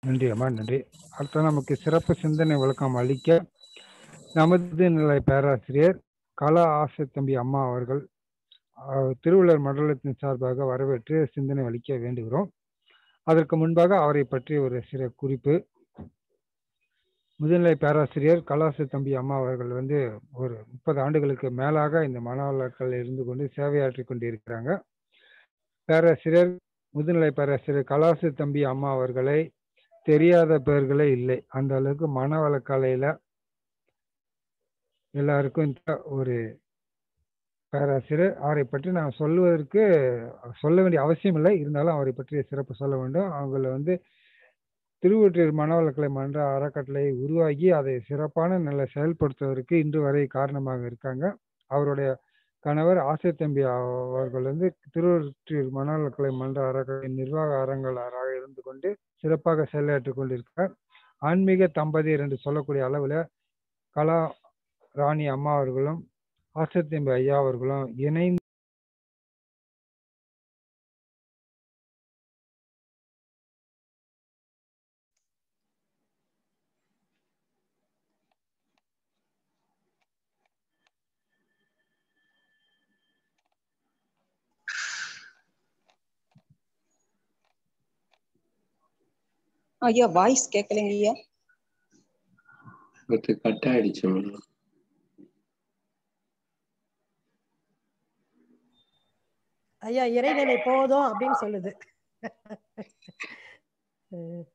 நன்றி அம்மா நன்றி அடுத்த நமக்கு சிறப்பு சிந்தனை விளக்கம் அளிக்க நமது நிலை பேராசிரியர் கலா ஆசை தம்பி அம்மா அவர்கள் அஹ், திருவள்ளுவர் மண்டலத்தின் சார்பாக வரவேற்று சிந்தனை அளிக்க வேண்டுகிறோம் அதற்கு முன்பாக அவரை பற்றி ஒரு சிறு குறிப்பு முதுநிலை பேராசிரியர் கலாசு தம்பி அம்மா அவர்கள் வந்து ஒரு முப்பது ஆண்டுகளுக்கு மேலாக இந்த மனவளக்கல் இருந்து கொண்டு சேவையாற்றி கொண்டிருக்கிறாங்க பேராசிரியர் முதுநிலை பேராசிரியர் கலாசு தம்பி அம்மா அவர்களை தெரியாத பெயர்களே இல்லை அந்த அளவுக்கு மனவளக்கலையில எல்லாருக்கும் இந்த ஒரு பேராசிரியர் அவரை பற்றி நான் சொல்லுவதற்கு சொல்ல வேண்டிய அவசியம் இல்லை இருந்தாலும் அவரை பற்றி சிறப்பு சொல்ல வேண்டும் அவங்கள வந்து திருவொற்றியூர் மனவளக்கலை மன்ற அறக்கட்டளை உருவாகி அதை சிறப்பான நல்ல செயல்படுத்துவதற்கு இன்று வரை காரணமாக இருக்காங்க அவருடைய கணவர் ஆசை தம்பி அவர்கள் வந்து திருவொற்றியூர் மனவளக்கலை மன்ற அறக்கட்டளை நிர்வாக அறங்களாராக இருந்து கொண்டு சிறப்பாக செயலாற்றிக் கொண்டிருக்கிறார் ஆன்மீக தம்பதியர் என்று சொல்லக்கூடிய அளவில் கலா ராணி அம்மா அவர்களும் ஆசை தம்பி ஐயா அவர்களும் இணைந்து ஐயா வாய்ஸ் கேட்கலைங்க ஐயா அது கட் ஆயிடுச்சு மேடம் ஐயா இறைநிலை போதும் அப்படின்னு சொல்லுது அஹ்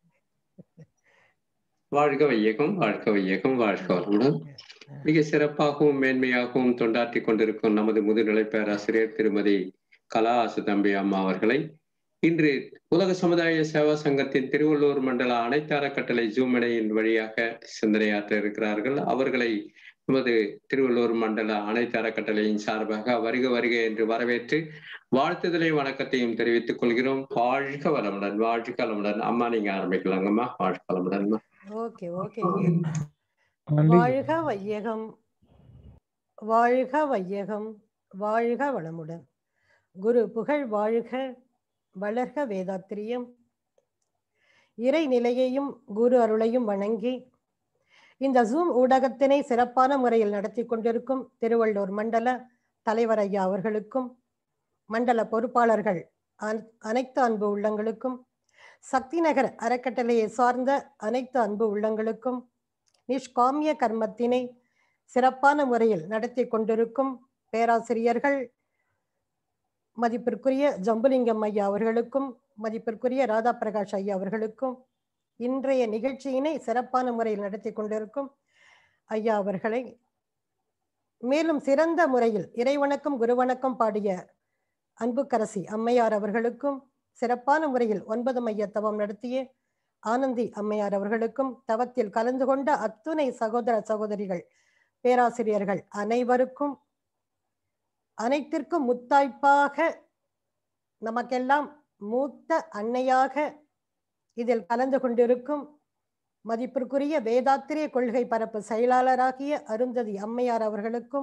வாழ்க வையகம் வாழ்க வையகம் வாழ்க வளமுடன் மிக சிறப்பாகவும் மேன்மையாகவும் தொண்டாற்றி கொண்டிருக்கும் நமது முதுநிலை பேராசிரியர் திருமதி கலா தம்பி அம்மா அவர்களை இன்று உலக சமுதாய சேவா சங்கத்தின் திருவள்ளூர் மண்டல அனைத்து அறக்கட்டளை ஜூம் இணையின் வழியாக சிந்தனையாற்ற இருக்கிறார்கள் அவர்களை நமது திருவள்ளூர் மண்டல அனைத்து அறக்கட்டளையின் சார்பாக வருக வருக என்று வரவேற்று வாழ்த்துதலை வணக்கத்தையும் தெரிவித்துக் கொள்கிறோம் வாழ்க வளமுடன் வாழ்க வளமுடன் அம்மா நீங்க ஆரம்பிக்கலாங்கம்மா வாழ்க வளமுடன் ஓகே ஓகே நன்றி வாழ்க வையகம் வாழ்க வையகம் வாழ்க வளமுடன் குரு புகழ் வாழ்க வளர்க வேதாத்திரியம் இறை நிலையையும் குரு அருளையும் வணங்கி இந்த ஜூம் ஊடகத்தினை சிறப்பான முறையில் நடத்தி கொண்டிருக்கும் திருவள்ளூர் மண்டல தலைவர் ஐயா அவர்களுக்கும் மண்டல பொறுப்பாளர்கள் அன- அனைத்து அன்பு உள்ளங்களுக்கும் சக்தி நகர் அறக்கட்டளையை சார்ந்த அனைத்து அன்பு உள்ளங்களுக்கும் நிஷ்காமிய கர்மத்தினை சிறப்பான முறையில் நடத்தி கொண்டிருக்கும் பேராசிரியர்கள் மதிப்பிற்குரிய ஜம்புலிங்கம் ஐயா அவர்களுக்கும் மதிப்பிற்குரிய ராதா பிரகாஷ் ஐயா அவர்களுக்கும் இன்றைய நிகழ்ச்சியினை சிறப்பான முறையில் நடத்தி கொண்டிருக்கும் ஐயா அவர்களை மேலும் சிறந்த முறையில் இறைவணக்கம் குருவணக்கம் பாடிய அன்புக்கரசி அம்மையார் அவர்களுக்கும் சிறப்பான முறையில் ஒன்பது மைய தவம் நடத்திய ஆனந்தி அம்மையார் அவர்களுக்கும் தவத்தில் கலந்து கொண்ட அத்துணை சகோதர சகோதரிகள் பேராசிரியர்கள் அனைவருக்கும் அனைத்திற்கும் முத்தாய்ப்பாக நமக்கெல்லாம் மூத்த அன்னையாக இதில் கலந்து கொண்டிருக்கும் மதிப்பிற்குரிய வேதாத்திரிய கொள்கை பரப்பு செயலாளராகிய அருந்ததி அம்மையார் அவர்களுக்கும்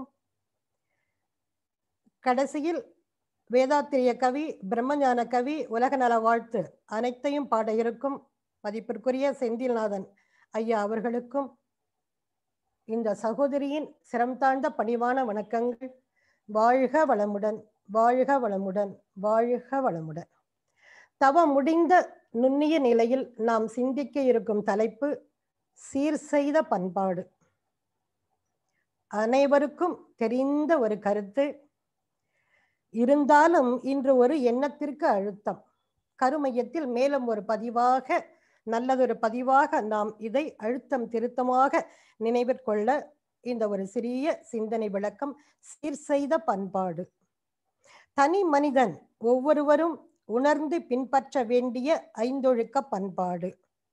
கடைசியில் வேதாத்திரிய கவி பிரம்மஞான கவி உலக நல வாழ்த்து அனைத்தையும் பாட இருக்கும் மதிப்பிற்குரிய செந்தில்நாதன் ஐயா அவர்களுக்கும் இந்த சகோதரியின் சிரம் தாழ்ந்த பணிவான வணக்கங்கள் வாழ்க வளமுடன் வாழ்க வளமுடன் வாழ்க வளமுடன் தவம் முடிந்த நுண்ணிய நிலையில் நாம் சிந்திக்க இருக்கும் தலைப்பு சீர் செய்த பண்பாடு அனைவருக்கும் தெரிந்த ஒரு கருத்து இருந்தாலும் இன்று ஒரு எண்ணத்திற்கு அழுத்தம் கருமையத்தில் மேலும் ஒரு பதிவாக நல்லதொரு பதிவாக நாம் இதை அழுத்தம் திருத்தமாக நினைவிற்கொள்ள இந்த ஒரு சிறிய சிந்தனை விளக்கம் சீர் செய்த பண்பாடு தனி மனிதன் ஒவ்வொருவரும் உணர்ந்து பின்பற்ற வேண்டிய ஐந்தொழுக்க பண்பாடு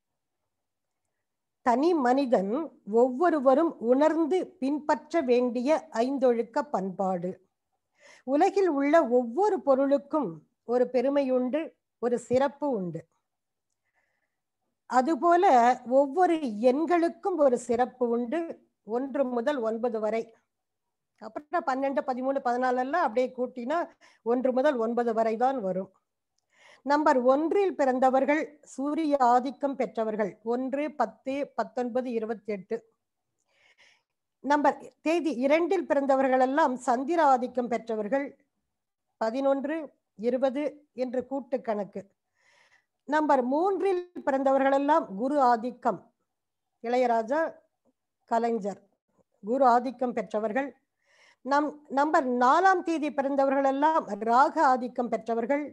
தனி மனிதன் ஒவ்வொருவரும் உணர்ந்து பின்பற்ற வேண்டிய ஐந்தொழுக்க பண்பாடு உலகில் உள்ள ஒவ்வொரு பொருளுக்கும் ஒரு பெருமை உண்டு ஒரு சிறப்பு உண்டு அதுபோல ஒவ்வொரு எண்களுக்கும் ஒரு சிறப்பு உண்டு ஒன்று முதல் ஒன்பது வரை அப்புறம் பன்னெண்டு பதிமூணு பதினாலு எல்லாம் அப்படியே கூட்டினா ஒன்று முதல் ஒன்பது வரை தான் வரும் நம்பர் ஒன்றில் பிறந்தவர்கள் சூரிய ஆதிக்கம் பெற்றவர்கள் ஒன்று பத்து பத்தொன்பது இருபத்தி எட்டு நம்பர் தேதி இரண்டில் பிறந்தவர்கள் எல்லாம் சந்திர ஆதிக்கம் பெற்றவர்கள் பதினொன்று இருபது என்று கூட்டு கணக்கு நம்பர் மூன்றில் பிறந்தவர்கள் எல்லாம் குரு ஆதிக்கம் இளையராஜா கலைஞர் குரு ஆதிக்கம் பெற்றவர்கள் நம் நம்பர் நாலாம் தேதி பிறந்தவர்கள் எல்லாம் ராக ஆதிக்கம் பெற்றவர்கள்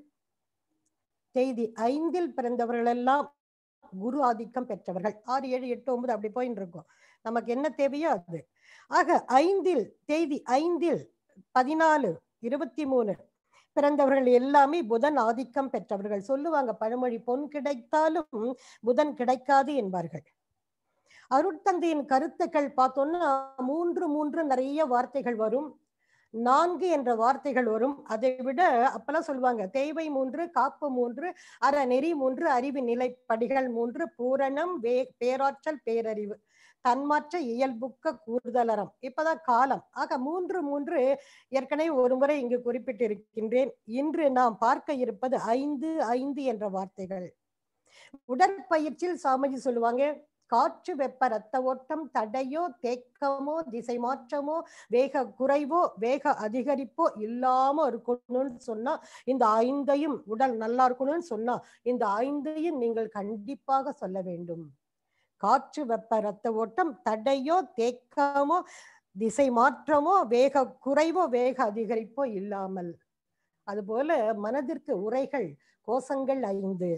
தேதி ஐந்தில் பிறந்தவர்கள் எல்லாம் குரு ஆதிக்கம் பெற்றவர்கள் ஆறு ஏழு எட்டு ஒன்பது அப்படி போயின்னு இருக்கும் நமக்கு என்ன தேவையோ அது ஆக ஐந்தில் தேதி ஐந்தில் பதினாலு இருபத்தி மூணு பிறந்தவர்கள் எல்லாமே புதன் ஆதிக்கம் பெற்றவர்கள் சொல்லுவாங்க பழமொழி பொன் கிடைத்தாலும் புதன் கிடைக்காது என்பார்கள் அருட்தந்தையின் கருத்துக்கள் பார்த்தோம்னா மூன்று மூன்று நிறைய வார்த்தைகள் வரும் நான்கு என்ற வார்த்தைகள் வரும் அதை விட அப்பெல்லாம் சொல்லுவாங்க தேவை மூன்று காப்பு மூன்று அறநெறி மூன்று அறிவு நிலைப்படிகள் மூன்று பூரணம் வே பேராற்றல் பேரறிவு தன்மாற்ற இயல்புக்க கூறுதலறம் இப்பதான் காலம் ஆக மூன்று மூன்று ஏற்கனவே ஒரு முறை இங்கு குறிப்பிட்டிருக்கின்றேன் இன்று நாம் பார்க்க இருப்பது ஐந்து ஐந்து என்ற வார்த்தைகள் உடற்பயிற்சியில் சாமிஜி சொல்லுவாங்க காற்று வெப்ப ரத்த ஓட்டம் தடையோ தேக்கமோ திசை மாற்றமோ வேக குறைவோ வேக அதிகரிப்போ இல்லாம இருக்கணும்னு சொன்னா இந்த ஐந்தையும் உடல் நல்லா இருக்கணும்னு சொன்னா இந்த ஐந்தையும் நீங்கள் கண்டிப்பாக சொல்ல வேண்டும் காற்று வெப்ப ரத்த ஓட்டம் தடையோ தேக்கமோ திசை மாற்றமோ வேக குறைவோ வேக அதிகரிப்போ இல்லாமல் அதுபோல மனதிற்கு உரைகள் கோஷங்கள் ஐந்து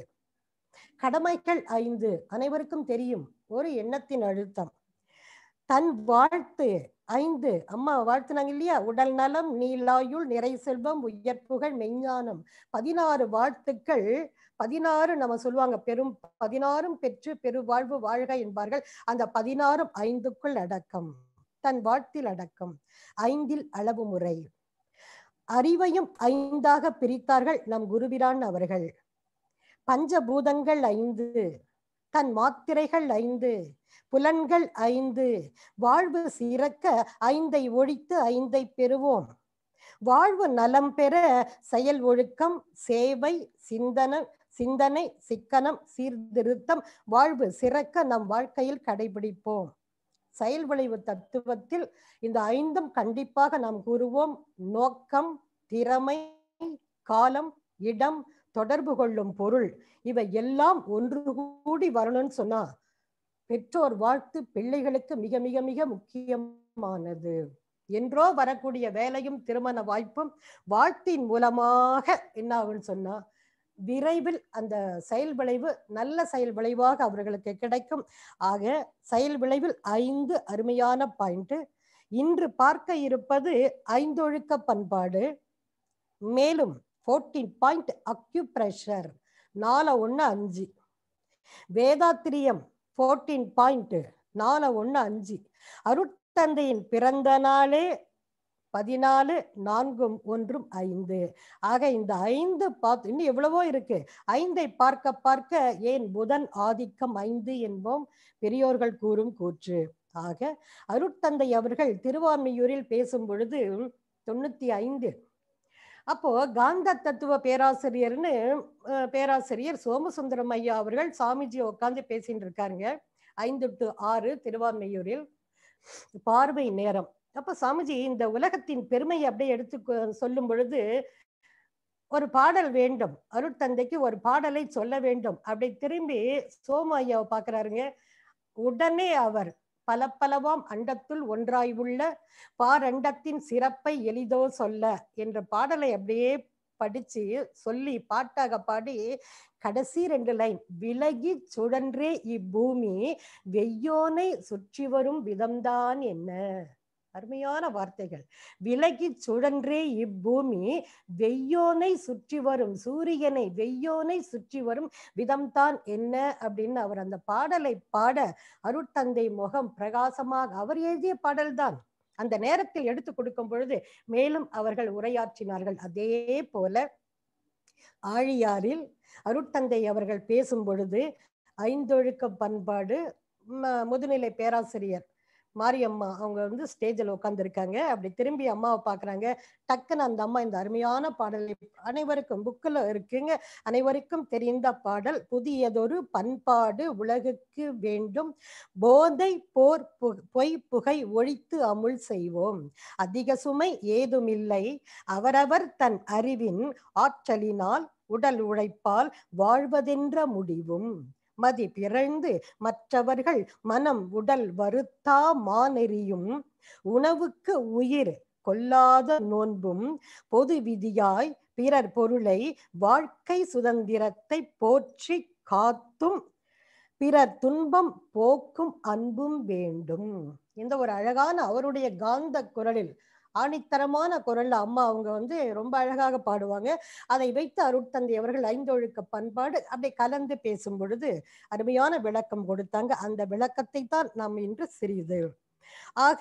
கடமைகள் ஐந்து அனைவருக்கும் தெரியும் ஒரு எண்ணத்தின் அழுத்தம் தன் வாழ்த்து ஐந்து அம்மா வாழ்த்துனாங்க இல்லையா உடல் நலம் நீலாயுள் நிறை செல்வம் உயர்ப்புகள் மெஞ்ஞானம் பதினாறு வாழ்த்துக்கள் பதினாறு நம்ம சொல்லுவாங்க பெரும் பதினாறும் பெற்று பெருவாழ்வு வாழ்க என்பார்கள் அந்த பதினாறும் ஐந்துக்குள் அடக்கம் தன் வாழ்த்தில் அடக்கம் ஐந்தில் அளவு முறை அறிவையும் ஐந்தாக பிரித்தார்கள் நம் குருபிரான் அவர்கள் பஞ்சபூதங்கள் ஐந்து தன் மாத்திரைகள் ஐந்து புலன்கள் ஐந்து வாழ்வு சிறக்க ஐந்தை ஒழித்து ஐந்தை பெறுவோம் வாழ்வு நலம் பெற செயல் ஒழுக்கம் சேவை சிந்தனை சிந்தனை சிக்கனம் சீர்திருத்தம் வாழ்வு சிறக்க நம் வாழ்க்கையில் கடைபிடிப்போம் செயல் விளைவு தத்துவத்தில் இந்த ஐந்தும் கண்டிப்பாக நாம் கூறுவோம் நோக்கம் திறமை காலம் இடம் தொடர்பு கொள்ளும் பொருள் இவை எல்லாம் ஒன்று கூடி வரணும்னு சொன்னா பெற்றோர் வாழ்த்து பிள்ளைகளுக்கு மிக மிக மிக முக்கியமானது என்றோ வரக்கூடிய வேலையும் திருமண வாய்ப்பும் வாழ்த்தின் மூலமாக என்ன ஆகும்னு சொன்னா விரைவில் அந்த செயல் விளைவு நல்ல செயல் விளைவாக அவர்களுக்கு கிடைக்கும் ஆக செயல் விளைவில் ஐந்து அருமையான பாயிண்ட் இன்று பார்க்க இருப்பது ஐந்தொழுக்க பண்பாடு மேலும் ஃபோர்டீன் பாயிண்ட் அக்யூப்ரெஷர் நாலு ஒன்று அஞ்சு வேதாத்திரியம் ஃபோர்டீன் பாயிண்ட் நாலு ஒன்று அஞ்சு அருட்தந்தையின் பிறந்த நாளே பதினாலு நான்கும் ஒன்றும் ஐந்து ஆக இந்த ஐந்து பார்த்து இன்னும் எவ்வளவோ இருக்கு ஐந்தை பார்க்க பார்க்க ஏன் புதன் ஆதிக்கம் ஐந்து என்போம் பெரியோர்கள் கூறும் கூற்று ஆக அருட்தந்தை அவர்கள் திருவான்மையூரில் பேசும் பொழுது தொண்ணூத்தி ஐந்து அப்போ காந்த தத்துவ பேராசிரியர்னு அஹ், பேராசிரியர் சோமசுந்தரம் ஐயா அவர்கள் சாமிஜி உட்கார்ந்து பேசிட்டு இருக்காருங்க ஐந்து டு ஆறு திருவான்மையூரில் பார்வை நேரம் அப்ப சாமிஜி இந்த உலகத்தின் பெருமையை அப்படியே எடுத்து கொ- சொல்லும் பொழுது ஒரு பாடல் வேண்டும் அருட்தந்தைக்கு ஒரு பாடலை சொல்ல வேண்டும் அப்படி திரும்பி சோமு ஐயாவை பாக்குறாருங்க உடனே அவர் பல பலவாம் அண்டத்துள் ஒன்றாய் உள்ள பாரண்டத்தின் சிறப்பை எளிதோ சொல்ல என்ற பாடலை அப்படியே படிச்சு சொல்லி பாட்டாக பாடி கடைசி ரெண்டு லைன் விலகி சுழன்றே இப்பூமி வெய்யோனை சுற்றி வரும் விதம்தான் என்ன அருமையான வார்த்தைகள் விலகி சுழன்றே இப்பூமி வெய்யோனை சுற்றி வரும் சூரியனை வெய்யோனை சுற்றி வரும் விதம்தான் என்ன அப்படின்னு அவர் அந்த பாடலை பாட அருட்தந்தை முகம் பிரகாசமாக அவர் எழுதிய பாடல்தான் அந்த நேரத்தில் எடுத்து கொடுக்கும் பொழுது மேலும் அவர்கள் உரையாற்றினார்கள் அதே போல ஆழியாரில் அருட்தந்தை அவர்கள் பேசும் பொழுது ஐந்தொழுக்க பண்பாடு ம- முதுநிலை பேராசிரியர் மாரியம்மா அவங்க வந்து ஸ்டேஜில் உட்காந்துருக்காங்க அப்படி திரும்பி அம்மாவை பார்க்குறாங்க டக்குன்னு அந்த அம்மா இந்த அருமையான பாடலை அனைவருக்கும் புக்கில் இருக்குங்க அனைவருக்கும் தெரிந்த பாடல் புதியதொரு பண்பாடு உலகுக்கு வேண்டும் போதை போர் பு- பொய் புகை ஒழித்து அமுல் செய்வோம் அதிக சுமை ஏதுமில்லை அவரவர் தன் அறிவின் ஆற்றலினால் உடல் உழைப்பால் வாழ்வதென்ற முடிவும் மதி பிறழ்ந்து மற்றவர்கள் மனம் உடல் வருத்தா மானெறியும் உணவுக்கு உயிர் கொல்லாத நோன்பும் பொது விதியாய் பிறர் பொருளை வாழ்க்கை சுதந்திரத்தை போற்றி காத்தும் பிறர் துன்பம் போக்கும் அன்பும் வேண்டும் இந்த ஒரு அழகான அவருடைய காந்த குரலில் ஆணித்தரமான குரல்ல அம்மா அவங்க வந்து ரொம்ப அழகாக பாடுவாங்க அதை வைத்து அருட்தந்தை அவர்கள் ஐந்தொழுக்க பண்பாடு அப்படி கலந்து பேசும் பொழுது அருமையான விளக்கம் கொடுத்தாங்க அந்த விளக்கத்தை தான் நாம் இன்று சிறிது ஆக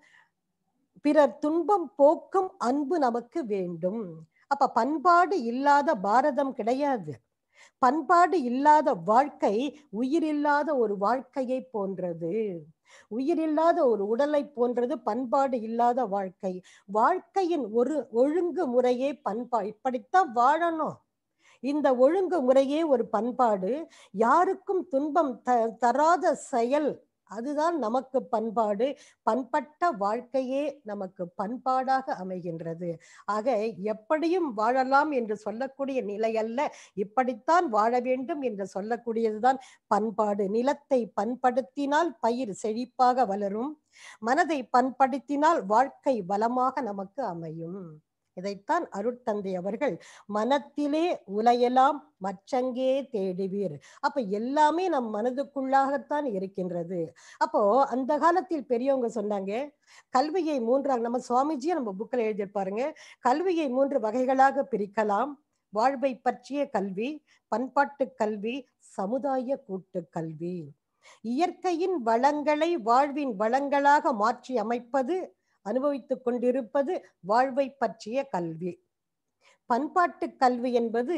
பிறர் துன்பம் போக்கும் அன்பு நமக்கு வேண்டும் அப்ப பண்பாடு இல்லாத பாரதம் கிடையாது பண்பாடு இல்லாத வாழ்க்கை உயிரில்லாத ஒரு வாழ்க்கையை போன்றது உயிரில்லாத ஒரு உடலை போன்றது பண்பாடு இல்லாத வாழ்க்கை வாழ்க்கையின் ஒரு ஒழுங்கு முறையே பண்பா இப்படித்தான் வாழணும் இந்த ஒழுங்கு முறையே ஒரு பண்பாடு யாருக்கும் துன்பம் த தராத செயல் அதுதான் நமக்கு பண்பாடு பண்பட்ட வாழ்க்கையே நமக்கு பண்பாடாக அமைகின்றது ஆக எப்படியும் வாழலாம் என்று சொல்லக்கூடிய நிலை அல்ல இப்படித்தான் வாழ வேண்டும் என்று சொல்லக்கூடியதுதான் பண்பாடு நிலத்தை பண்படுத்தினால் பயிர் செழிப்பாக வளரும் மனதை பண்படுத்தினால் வாழ்க்கை வளமாக நமக்கு அமையும் இதைத்தான் அருட்தந்தை அவர்கள் மனத்திலே உலையெல்லாம் மற்றங்கே தேடுவீர் அப்ப எல்லாமே நம் மனதுக்குள்ளாகத்தான் இருக்கின்றது அப்போ அந்த காலத்தில் பெரியவங்க சொன்னாங்க கல்வியை மூன்றாக நம்ம சுவாமிஜியை நம்ம புக்கில் எழுதியிருப்பாருங்க கல்வியை மூன்று வகைகளாக பிரிக்கலாம் வாழ்வை பற்றிய கல்வி பண்பாட்டு கல்வி சமுதாய கூட்டு கல்வி இயற்கையின் வளங்களை வாழ்வின் வளங்களாக மாற்றி அமைப்பது அனுபவித்துக் கொண்டிருப்பது வாழ்வை பற்றிய கல்வி பண்பாட்டு கல்வி என்பது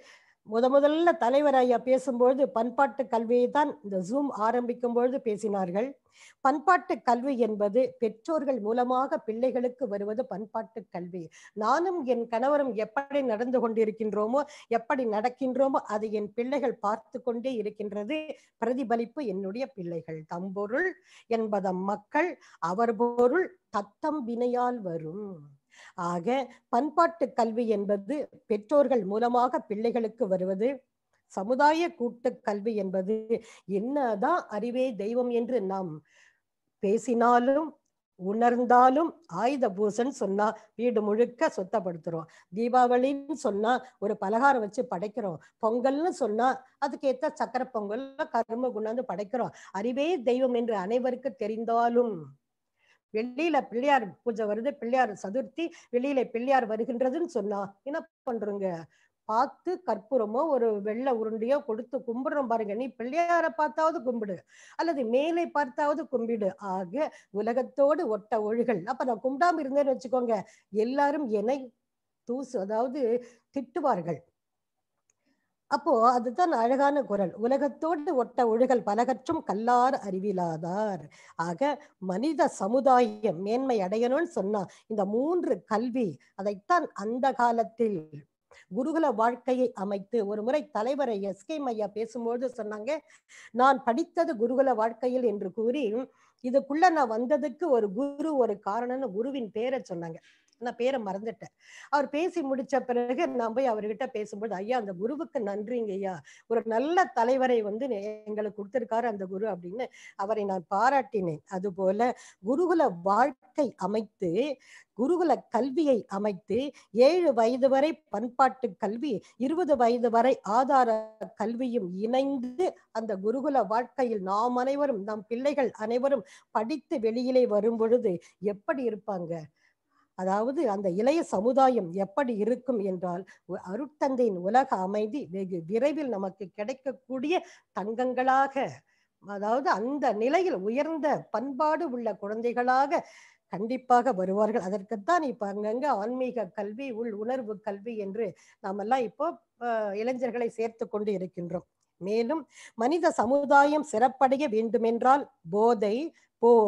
முத முதல்ல தலைவர் ஐயா பேசும்பொழுது பண்பாட்டு கல்வியை தான் இந்த ஜூம் ஆரம்பிக்கும் பொழுது பேசினார்கள் பண்பாட்டு கல்வி என்பது பெற்றோர்கள் மூலமாக பிள்ளைகளுக்கு வருவது பண்பாட்டு கல்வி நானும் என் கணவரும் எப்படி நடந்து கொண்டிருக்கின்றோமோ எப்படி நடக்கின்றோமோ அதை என் பிள்ளைகள் பார்த்து கொண்டே இருக்கின்றது பிரதிபலிப்பு என்னுடைய பிள்ளைகள் தம்பொருள் என்பதம் மக்கள் அவர் பொருள் தத்தம் வினையால் வரும் ஆக பண்பாட்டு கல்வி என்பது பெற்றோர்கள் மூலமாக பிள்ளைகளுக்கு வருவது சமுதாய கூட்டு கல்வி என்பது என்னதான் அறிவே தெய்வம் என்று நாம் பேசினாலும் உணர்ந்தாலும் ஆயுத பூசன் சொன்னா வீடு முழுக்க சுத்தப்படுத்துறோம் தீபாவளின்னு சொன்னா ஒரு பலகாரம் வச்சு படைக்கிறோம் பொங்கல்னு சொன்னா அதுக்கேத்த சக்கரை பொங்கல் கரும்பு கொண்டாந்து படைக்கிறோம் அறிவே தெய்வம் என்று அனைவருக்கு தெரிந்தாலும் வெளியில பிள்ளையார் பூஜை வருது பிள்ளையார் சதுர்த்தி வெளியில பிள்ளையார் வருகின்றதுன்னு சொன்னா என்ன பண்றோங்க பார்த்து கற்பூரமோ ஒரு வெள்ளை உருண்டையோ கொடுத்து கும்பிடுறோம் பாருங்க நீ பிள்ளையார பார்த்தாவது கும்பிடு அல்லது மேலே பார்த்தாவது கும்பிடு ஆக உலகத்தோடு ஒட்ட ஒழுகல் அப்ப நான் கும்பிடாம இருந்தேன்னு வச்சுக்கோங்க எல்லாரும் என்னை தூசு அதாவது திட்டுவார்கள் அப்போ அதுதான் அழகான குரல் உலகத்தோடு ஒட்ட ஒழுகல் பலகற்றும் கல்லார் அறிவிலாதார் ஆக மனித சமுதாயம் மேன்மை அடையணும்னு சொன்னா இந்த மூன்று கல்வி அதைத்தான் அந்த காலத்தில் குருகுல வாழ்க்கையை அமைத்து ஒரு முறை தலைவரை எஸ் கே மையா பேசும்போது சொன்னாங்க நான் படித்தது குருகுல வாழ்க்கையில் என்று கூறி இதுக்குள்ள நான் வந்ததுக்கு ஒரு குரு ஒரு காரணம்னு குருவின் பேரை சொன்னாங்க நான் பேரை மறந்துட்டேன் அவர் பேசி முடிச்ச பிறகு நான் போய் அவர்கிட்ட பேசும்போது ஐயா அந்த குருவுக்கு நன்றிங்க ஐயா ஒரு நல்ல தலைவரை வந்து எங்களுக்கு கொடுத்திருக்காரு அந்த குரு அப்படின்னு அவரை நான் பாராட்டினேன் அதுபோல குருகுல வாழ்க்கை அமைத்து குருகுல கல்வியை அமைத்து ஏழு வயது வரை பண்பாட்டு கல்வி இருபது வயது வரை ஆதார கல்வியும் இணைந்து அந்த குருகுல வாழ்க்கையில் நாம் அனைவரும் நம் பிள்ளைகள் அனைவரும் படித்து வெளியிலே வரும் பொழுது எப்படி இருப்பாங்க அதாவது அந்த இளைய சமுதாயம் எப்படி இருக்கும் என்றால் அருட்தந்தையின் உலக அமைதி வெகு விரைவில் நமக்கு கிடைக்கக்கூடிய தங்கங்களாக அதாவது அந்த நிலையில் உயர்ந்த பண்பாடு உள்ள குழந்தைகளாக கண்டிப்பாக வருவார்கள் அதற்குத்தான் இப்ப அங்கங்க ஆன்மீக கல்வி உள் உணர்வு கல்வி என்று நாமெல்லாம் இப்போ இளைஞர்களை சேர்த்து கொண்டு இருக்கின்றோம் மேலும் மனித சமுதாயம் சிறப்படைய வேண்டுமென்றால் போதை போர்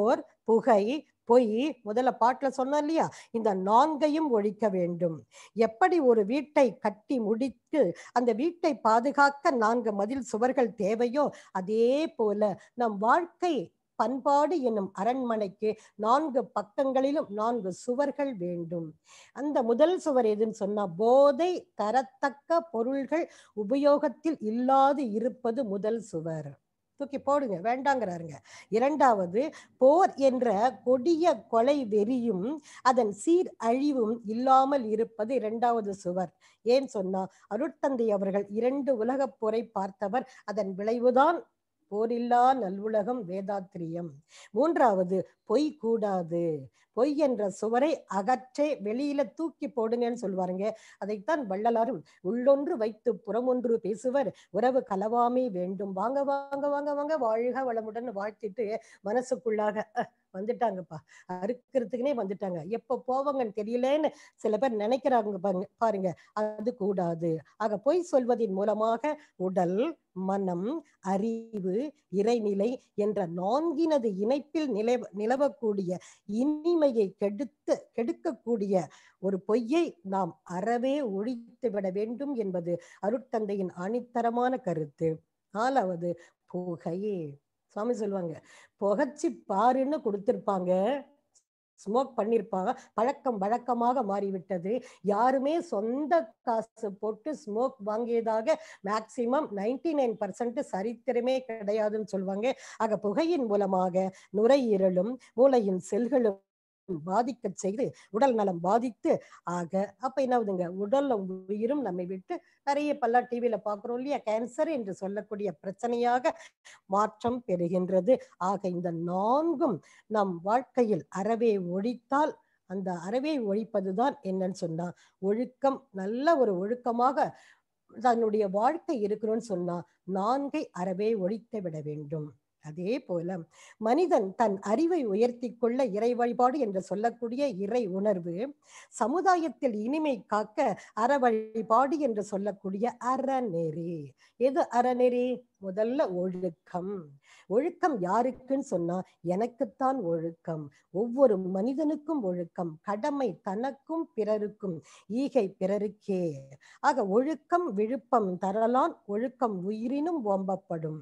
புகை பொய் முதல்ல பாட்டுல சொன்னோம் இல்லையா இந்த நான்கையும் ஒழிக்க வேண்டும் எப்படி ஒரு வீட்டை கட்டி முடித்து அந்த வீட்டை பாதுகாக்க நான்கு மதில் சுவர்கள் தேவையோ அதே போல நம் வாழ்க்கை பண்பாடு என்னும் அரண்மனைக்கு நான்கு பக்கங்களிலும் நான்கு சுவர்கள் வேண்டும் அந்த முதல் சுவர் எதுன்னு சொன்னா போதை தரத்தக்க பொருள்கள் உபயோகத்தில் இல்லாது இருப்பது முதல் சுவர் தூக்கி போடுங்க வேண்டாங்கிறாருங்க இரண்டாவது போர் என்ற கொடிய கொலை வெறியும் அதன் சீர் அழிவும் இல்லாமல் இருப்பது இரண்டாவது சுவர் ஏன் சொன்னா அருட்தந்தை அவர்கள் இரண்டு உலகப் போரை பார்த்தவர் அதன் விளைவுதான் போரில்லா நல்வுலகம் வேதாத்திரியம் மூன்றாவது பொய் கூடாது பொய் என்ற சுவரை அகற்றே வெளியில தூக்கி போடுங்கன்னு சொல்லுவாருங்க அதைத்தான் வள்ளலாரும் உள்ளொன்று வைத்து புறமொன்று பேசுவர் உறவு கலவாமே வேண்டும் வாங்க வாங்க வாங்க வாங்க வாழ்க வளமுடன் வாழ்த்திட்டு மனசுக்குள்ளாக "அஹ், வந்துட்டாங்கப்பா அறுக்கிறதுக்குனே வந்துட்டாங்க எப்ப போவாங்கன்னு தெரியலன்னு சில பேர் நினைக்கிறாங்க பாருங்க பாருங்க அது கூடாது ஆக பொய் சொல்வதின் மூலமாக உடல் மனம் அறிவு இறைநிலை என்ற நான்கினது இணைப்பில் நிலவ நிலவக்கூடிய இனிமையை கெடுத்து கெடுக்கக்கூடிய ஒரு பொய்யை நாம் அறவே ஒழித்து விட வேண்டும் என்பது அருட்தந்தையின் ஆணித்தரமான கருத்து நாலாவது புகையே சுவாமி சொல்லுவாங்க புகைச்சி பாருன்னு கொடுத்திருப்பாங்க ஸ்மோக் பண்ணியிருப்பாங்க பழக்கம் வழக்கமாக மாறிவிட்டது யாருமே சொந்த காசு போட்டு ஸ்மோக் வாங்கியதாக மேக்சிமம் நைன்டி நைன் பர்சன்ட் சரித்திரமே கிடையாதுன்னு சொல்லுவாங்க ஆக புகையின் மூலமாக நுரையீரலும் மூளையின் செல்களும் பாதிக்க செய்து உடல் நலம் பாதித்து ஆக அப்ப என்ன ஆகுதுங்க உடல்ல உயிரும் நம்மை விட்டு நிறைய பல்ல டிவியில பாக்குறோம் இல்லையா கேன்சர் என்று சொல்லக்கூடிய பிரச்சனையாக மாற்றம் பெறுகின்றது ஆக இந்த நான்கும் நம் வாழ்க்கையில் அறவே ஒழித்தால் அந்த அறவே ஒழிப்பதுதான் என்னன்னு சொன்னா ஒழுக்கம் நல்ல ஒரு ஒழுக்கமாக தன்னுடைய வாழ்க்கை இருக்கணும்னு சொன்னா நான்கை அறவே ஒழித்து விட வேண்டும் அதே போல மனிதன் தன் அறிவை உயர்த்தி கொள்ள இறை வழிபாடு என்று சொல்லக்கூடிய இறை உணர்வு சமுதாயத்தில் இனிமை காக்க அற வழிபாடு என்று சொல்லக்கூடிய அறநெறி எது அறநெறி முதல்ல ஒழுக்கம் ஒழுக்கம் யாருக்குன்னு சொன்னா எனக்குத்தான் ஒழுக்கம் ஒவ்வொரு மனிதனுக்கும் ஒழுக்கம் கடமை தனக்கும் பிறருக்கும் ஈகை பிறருக்கே ஆக ஒழுக்கம் விழுப்பம் தரலான் ஒழுக்கம் உயிரினும் ஓம்பப்படும்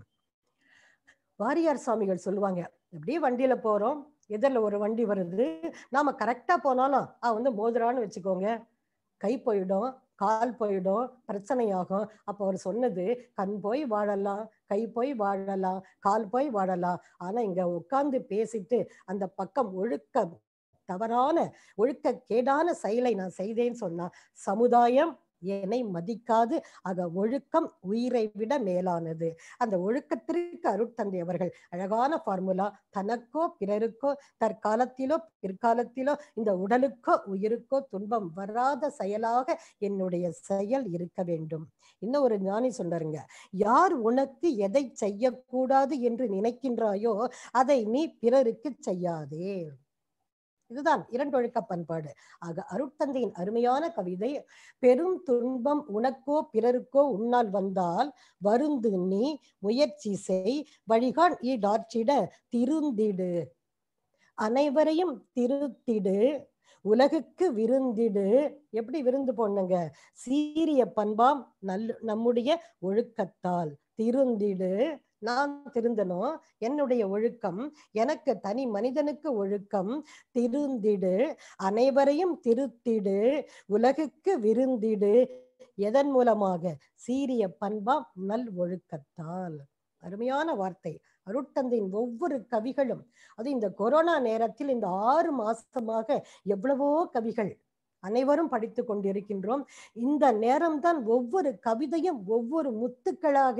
வாரியார் சுவாமிகள் சொல்லுவாங்க அப்படியே வண்டியில போறோம் எதிரில் ஒரு வண்டி வருது நாம கரெக்டா போனாலும் ஆ வந்து மோதுறான்னு வச்சுக்கோங்க கை போயிடும் கால் போயிடும் பிரச்சனையாகும் அப்போ அவர் சொன்னது கண் போய் வாழலாம் கை போய் வாழலாம் கால் போய் வாழலாம் ஆனா இங்க உட்கார்ந்து பேசிட்டு அந்த பக்கம் ஒழுக்க தவறான ஒழுக்க கேடான செயலை நான் செய்தேன்னு சொன்னா சமுதாயம் என்னை மதிக்காது ஆக ஒழுக்கம் உயிரை விட மேலானது அந்த ஒழுக்கத்திற்கு அருட்தந்தை அவர்கள் அழகான ஃபார்முலா தனக்கோ பிறருக்கோ தற்காலத்திலோ பிற்காலத்திலோ இந்த உடலுக்கோ உயிருக்கோ துன்பம் வராத செயலாக என்னுடைய செயல் இருக்க வேண்டும் இன்னும் ஒரு ஞானி சொன்னாருங்க யார் உனக்கு எதை செய்யக்கூடாது என்று நினைக்கின்றாயோ அதை நீ பிறருக்கு செய்யாதே இதுதான் இரண்டொழுக்க பண்பாடு ஆக அருட்தந்தையின் அருமையான கவிதை பெரும் துன்பம் உனக்கோ பிறருக்கோ உன்னால் வந்தால் வருந்து நீ முயற்சி செய் வழிகான் ஈடாற்றிட திருந்திடு அனைவரையும் திருத்திடு உலகுக்கு விருந்திடு எப்படி விருந்து போடணுங்க சீரிய பண்பாம் நல் நம்முடைய ஒழுக்கத்தால் திருந்திடு நான் திருந்தணும் என்னுடைய ஒழுக்கம் எனக்கு தனி மனிதனுக்கு ஒழுக்கம் திருந்திடு அனைவரையும் திருத்திடு உலகுக்கு விருந்திடு எதன் மூலமாக சீரிய பண்பாம் நல் ஒழுக்கத்தால் அருமையான வார்த்தை அருட்தந்தையின் ஒவ்வொரு கவிகளும் அது இந்த கொரோனா நேரத்தில் இந்த ஆறு மாசமாக எவ்வளவோ கவிகள் அனைவரும் படித்து கொண்டிருக்கின்றோம் இந்த நேரம்தான் ஒவ்வொரு கவிதையும் ஒவ்வொரு முத்துக்களாக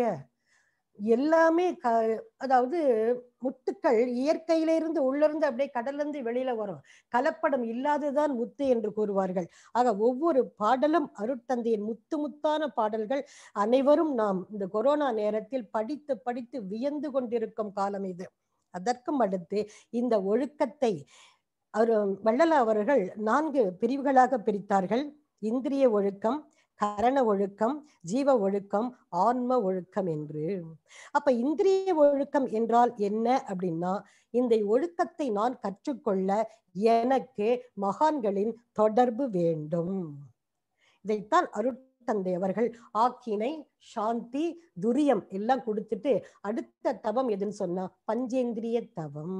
எல்லாமே க அதாவது முத்துக்கள் இயற்கையில இருந்து உள்ளிருந்து அப்படியே கடல்ல இருந்து வெளியில வரும் கலப்படம் இல்லாததான் முத்து என்று கூறுவார்கள் ஆக ஒவ்வொரு பாடலும் அருட்தந்தையின் முத்து முத்தான பாடல்கள் அனைவரும் நாம் இந்த கொரோனா நேரத்தில் படித்து படித்து வியந்து கொண்டிருக்கும் காலம் இது அதற்கும் அடுத்து இந்த ஒழுக்கத்தை அவர் வள்ளல அவர்கள் நான்கு பிரிவுகளாக பிரித்தார்கள் இந்திரிய ஒழுக்கம் கரண ஒழுக்கம் ஜீவ ஒழுக்கம் ஆன்ம ஒழுக்கம் என்று அப்ப இந்திரிய ஒழுக்கம் என்றால் என்ன அப்படின்னா இந்த ஒழுக்கத்தை நான் கற்றுக்கொள்ள எனக்கு மகான்களின் தொடர்பு வேண்டும் இதைத்தான் அருட்தந்தை அவர்கள் ஆக்கினை சாந்தி துரியம் எல்லாம் கொடுத்துட்டு அடுத்த தவம் எதுன்னு சொன்னா பஞ்சேந்திரிய தவம்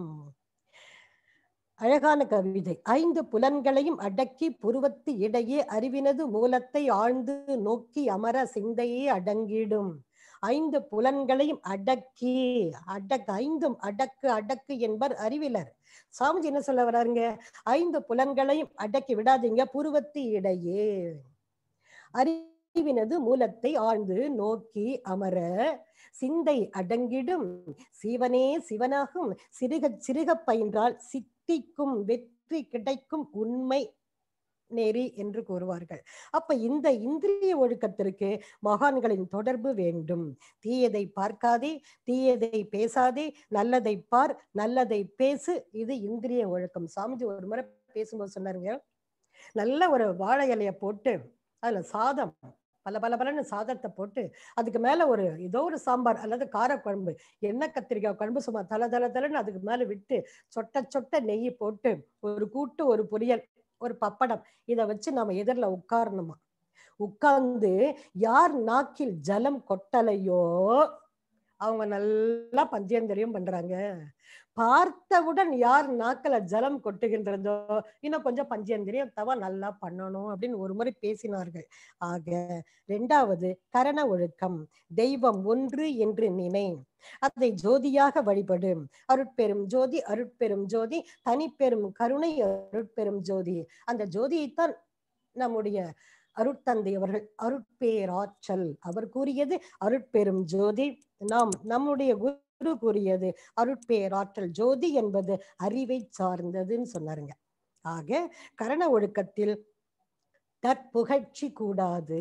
அழகான கவிதை ஐந்து புலன்களையும் அடக்கி புருவத்து இடையே அறிவினது மூலத்தை ஆழ்ந்து நோக்கி அமர சிந்தையே அடங்கிடும் ஐந்து புலன்களையும் அடக்கி அடக்கு ஐந்தும் அடக்கு அடக்கு என்பர் அறிவிலர் சாமிஜி என்ன சொல்ல வர்றாருங்க ஐந்து புலன்களையும் அடக்கி விடாதீங்க புருவத்து இடையே அறிவினது மூலத்தை ஆழ்ந்து நோக்கி அமர சிந்தை அடங்கிடும் சிவனே சிவனாகும் சிறுக சிறுக பயின்றால் சித்திக்கும் வெற்றி கிடைக்கும் உண்மை நெறி என்று கூறுவார்கள் அப்ப இந்த இந்திரிய ஒழுக்கத்திற்கு மகான்களின் தொடர்பு வேண்டும் தீயதை பார்க்காதே தீயதை பேசாதே நல்லதை பார் நல்லதை பேசு இது இந்திரிய ஒழுக்கம் சாமிஜி ஒரு முறை பேசும்போது சொன்னாருங்க நல்ல ஒரு வாழை இலைய போட்டு அதுல சாதம் பல பல பலன்னு சாதத்தை போட்டு அதுக்கு மேல ஒரு ஏதோ ஒரு சாம்பார் அல்லது காரக்குழம்பு எண்ணெய் கத்திரிக்காய் குழம்பு சும்மா தல தல தலன்னு அதுக்கு மேல விட்டு சொட்ட சொட்ட நெய் போட்டு ஒரு கூட்டு ஒரு பொரியல் ஒரு பப்படம் இதை வச்சு நம்ம எதிரில் உட்காரணுமா உட்கார்ந்து யார் நாக்கில் ஜலம் கொட்டலையோ அவங்க நல்லா பஞ்சேந்திரியம் பண்றாங்க பார்த்தவுடன் யார் நாக்கில ஜலம் கொட்டுகின்றதோ இன்னும் கொஞ்சம் பஞ்சேந்திரியம் தவ நல்லா பண்ணணும் அப்படின்னு ஒரு முறை பேசினார்கள் ஆக இரண்டாவது கரண ஒழுக்கம் தெய்வம் ஒன்று என்று நினை அதை ஜோதியாக வழிபடு அருட்பெரும் ஜோதி அருட்பெரும் ஜோதி தனிப்பெரும் கருணை அருட்பெரும் ஜோதி அந்த ஜோதியைத்தான் நம்முடைய அருட்தந்தை அவர்கள் அருட்பேராற்றல் அவர் கூறியது அருட்பெரும் ஜோதி நாம் நம்முடைய குரு கூறியது அருட்பேராற்றல் ஜோதி என்பது அறிவை சார்ந்ததுன்னு சொன்னாருங்க ஆக கரண ஒழுக்கத்தில் தற்புகழ்ச்சி கூடாது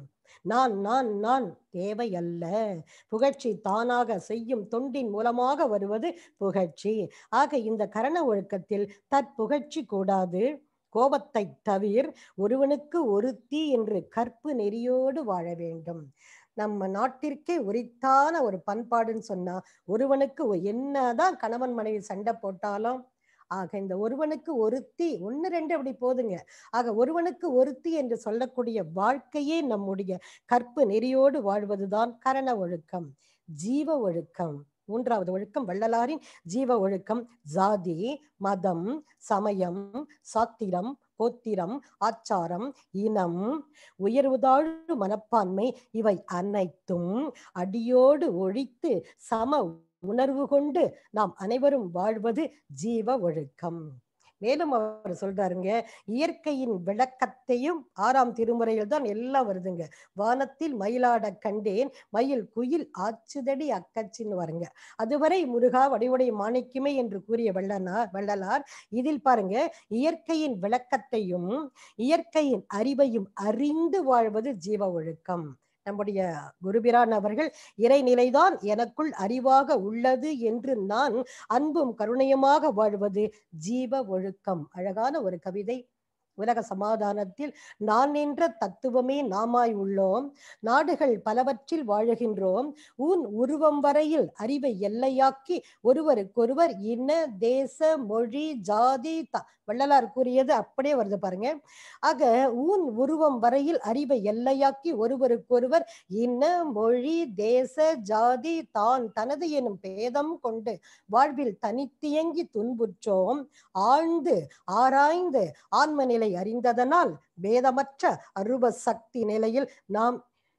நான் நான் நான் தேவையல்ல புகழ்ச்சி தானாக செய்யும் தொண்டின் மூலமாக வருவது புகழ்ச்சி ஆக இந்த கரண ஒழுக்கத்தில் தற்புகழ்ச்சி கூடாது கோபத்தை தவிர் ஒருவனுக்கு ஒருத்தி என்று கற்பு நெறியோடு வாழ வேண்டும் நம்ம நாட்டிற்கே உரித்தான ஒரு பண்பாடுன்னு சொன்னா ஒருவனுக்கு என்னதான் கணவன் மனைவி சண்டை போட்டாலும் ஆக இந்த ஒருவனுக்கு ஒருத்தி ஒன்னு ரெண்டு அப்படி போதுங்க ஆக ஒருவனுக்கு ஒருத்தி என்று சொல்லக்கூடிய வாழ்க்கையே நம்முடைய கற்பு நெறியோடு வாழ்வதுதான் கரண ஒழுக்கம் ஜீவ ஒழுக்கம் மூன்றாவது ஒழுக்கம் வள்ளலாரின் ஜீவ ஒழுக்கம் ஜாதி மதம் சமயம் சாத்திரம் கோத்திரம் ஆச்சாரம் இனம் உயர்வுதாழ் மனப்பான்மை இவை அனைத்தும் அடியோடு ஒழித்து சம உணர்வு கொண்டு நாம் அனைவரும் வாழ்வது ஜீவ ஒழுக்கம் மேலும் அவர் சொல்றாருங்க இயற்கையின் விளக்கத்தையும் ஆறாம் திருமுறையில் தான் எல்லாம் வருதுங்க வானத்தில் மயிலாட கண்டேன் மயில் குயில் ஆச்சுதடி அக்கச்சின்னு வருங்க அதுவரை முருகா வடிவுடைய மாணிக்குமே என்று கூறிய வள்ளனார் வள்ளலார் இதில் பாருங்க இயற்கையின் விளக்கத்தையும் இயற்கையின் அறிவையும் அறிந்து வாழ்வது ஜீவ ஒழுக்கம் நம்முடைய குருபிரான் அவர்கள் இறைநிலைதான் எனக்குள் அறிவாக உள்ளது என்று நான் அன்பும் கருணையுமாக வாழ்வது ஜீவ ஒழுக்கம் அழகான ஒரு கவிதை உலக சமாதானத்தில் நான் என்ற தத்துவமே நாமாய் உள்ளோம் நாடுகள் பலவற்றில் வாழுகின்றோம் உன் உருவம் வரையில் அறிவை எல்லையாக்கி ஒருவருக்கொருவர் இன தேச மொழி ஜாதி த வள்ளலார் கூறியது அப்படியே வருது பாருங்க ஆக ஊன் உருவம் வரையில் அறிவை எல்லையாக்கி ஒருவருக்கொருவர் இன மொழி தேச ஜாதி தான் தனது எனும் பேதம் கொண்டு வாழ்வில் தனித்தியங்கி துன்புற்றோம் ஆழ்ந்து ஆராய்ந்து ஆன்ம நிலை அறிந்ததனால் வேதமற்ற அருவ சக்தி நிலையில் நாம்